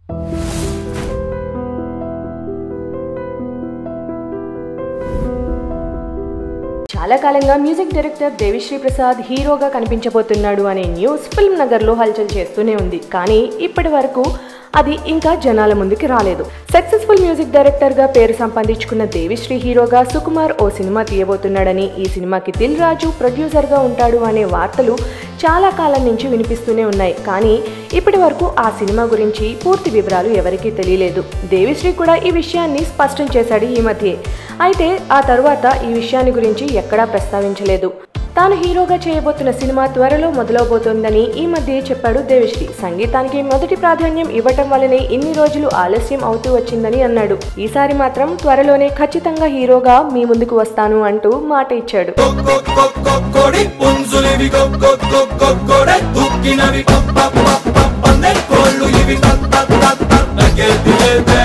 చాలా కాలంగా music director Devi Sri Prasad హీరోగా కనిపించబోతున్నాడు అనే న్యూస్ ఫిల్మ్ నగర్లో హల్చల్ చేస్తూనే ఉంది కానీ ఇప్పటి వరకు అది ఇంకా జనాల ముందుకి రాలేదు సక్సెస్ఫుల్ మ్యూజిక్ డైరెక్టర్గా పేరు సంపాదించుకున్న దేవిశ్రీ హీరోగా సుకుమార్ ఓ సినిమా తీయబోతున్నాడని ఈ సినిమాకి దిల్ రాజు ప్రొడ్యూసర్గా ఉంటాడు అనే వార్తలు చాలా కాలం నుంచి వినిపిస్తూనే ఉన్నాయి కానీ ఇప్పటి వరకు ఆ సినిమా గురించి పూర్తి వివరాలు ఎవరికీ తెలియలేదు దేవిశ్రీ కూడా ఈ విషయాన్ని స్పష్టం చేశాడు ఈ మధ్యే అయితే ఆ తరువాత ఈ విషయాన్ని గురించి ఎక్కడా ప్రస్తావించలేదు తాను హీరోగా చేయబోతున్న సినిమా త్వరలో మొదలవబోతోందని ఈ మధ్య చెప్పాడు దేవిశ్రీ సంగీతానికి మొదటి ప్రాధాన్యం ఇవ్వటం వల్లనే ఇన్ని రోజులు ఆలస్యం అవుతూ వచ్చిందని అన్నాడు ఈసారి మాత్రం త్వరలోనే ఖచ్చితంగా హీరోగా మీ ముందుకు వస్తాను అంటూ మాట ఇచ్చాడు కొడి పుంజులివి కొక్కొక్కొక్కొడే తుక్కినవి పందె కోళ్ళు ఇవి నగేది లేదే